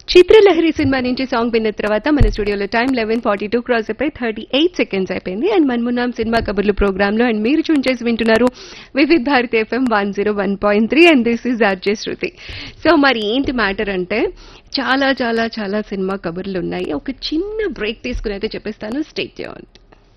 Chitralahari cinema నుంచి song విన్న తర్వాత మన స్టూడియోలో time eleven forty two cross అయిపోయి థర్టీ ఎయిట్ సెకండ్స్ అయిపోయింది అండ్ మన్మున్నాం సినిమా కబుర్లు ప్రోగ్రామ్ లో అండ్ మీరు చూన్ చేసి వింటున్నారు Vividh Bharati FM one zero one point three and this is RJ Shruti so మరి ఏంటి మ్యాటర్ అంటే చాలా చాలా చాలా సినిమా కబుర్లు ఉన్నాయి ఒక చిన్న బ్రేక్ తీసుకుని అయితే చెప్పేస్తాను స్టేట్ చేయండి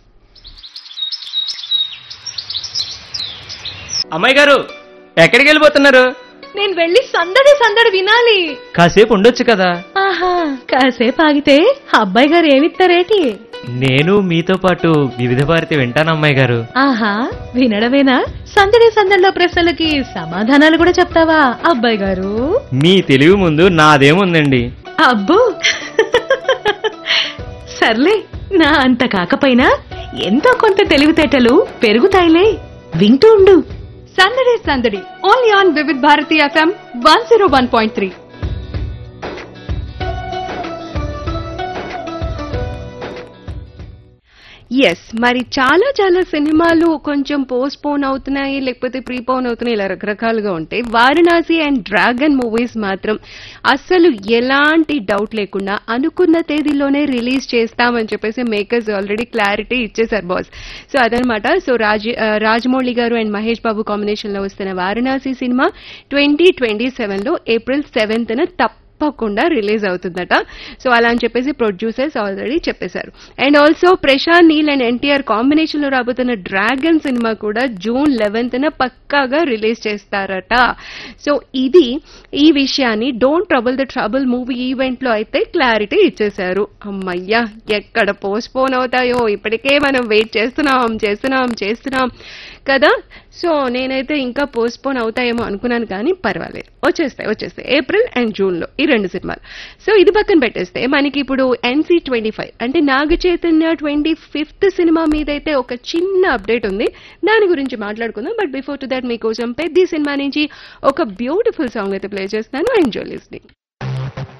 అమ్మాయి గారు ఎక్కడికి వెళ్ళిపోతున్నారు నేను వెళ్ళి సందడి సందడి వినాలి కాసేపు ఉండొచ్చు కదా ఆహా కాసేపు ఆగితే అబ్బాయి గారు ఏమిస్తారేటి నేను మీతో పాటు వివిధ భారతి వింటాను అమ్మాయి గారు ఆహా వినడమేనా సందడి సందడిలో ప్రశ్నలకి సమాధానాలు కూడా చెప్తావా అబ్బాయి గారు మీ తెలివి ముందు నాదేముందండి అబ్బో సర్లే నా అంత కాకపోయినా ఎంతో కొంత తెలివితేటలు పెరుగుతాయిలే వింటూ ఉండు సందడి సందడి only on Vividh Bharati FM one zero one point three yes మరి చాలా చాలా సినిమాలు కొంచెం పోస్ట్ పోన్ అవుతున్నాయి లేకపోతే ప్రీపోన్ అవుతున్నాయి ఇలా రకరకాలుగా ఉంటాయి వారణాసి అండ్ డ్రాగన్ మూవీస్ మాత్రం అస్సలు ఎలాంటి డౌట్ లేకుండా అనుకున్న తేదీలోనే రిలీజ్ చేస్తామని చెప్పేసి మేకర్స్ ఆల్రెడీ క్లారిటీ ఇచ్చేశారు బాస్ సో అదనమాట సో రాజ్ ఆ, రాజమౌళి గారు అండ్ మహేష్ బాబు కాంబినేషన్ లో వస్తున్న Varanasi cinema twenty twenty seven లో ఏప్రిల్ సెవెంత్ తప్ప తప్పకుండా రిలీజ్ అవుతుందట సో అలా అని చెప్పేసి ప్రొడ్యూసర్స్ ఆల్రెడీ చెప్పేశారు and also Prashanth Neel and NTR combination లో రాబోతున్న డ్రాగన్ సినిమా కూడా జూన్ లెవెన్త్ న పక్కాగా రిలీజ్ చేస్తారట సో ఇది ఈ విషయాన్ని don't trouble the trouble movie event లో అయితే క్లారిటీ ఇచ్చేశారు అమ్మయ్యా ఎక్కడ పోస్ట్ పోన్ అవుతాయో ఇప్పటికే మనం వెయిట్ చేస్తున్నాం చేస్తున్నాం చేస్తున్నాం కదా సో నేనైతే ఇంకా పోస్ట్ పోన్ అవుతాయేమో అనుకున్నాను కానీ పర్వాలేదు వచ్చేస్తాయి వచ్చేస్తాయి ఏప్రిల్ అండ్ జూన్ లో ఈ రెండు సినిమాలు సో ఇది పక్కన పెట్టేస్తే మనకి ఇప్పుడు ఎన్సీ ట్వంటీ ఫైవ్ అంటే Naga Chaitanya twenty fifth cinema మీద అయితే ఒక చిన్న అప్డేట్ ఉంది దాని గురించి మాట్లాడుకుందాం బట్ బిఫోర్ టు దట్ మీకోసం పెద్ద సినిమా నుంచి ఒక బ్యూటిఫుల్ సాంగ్ అయితే ప్లే చేస్తాను ఎంజాయ్ లిస్నింగ్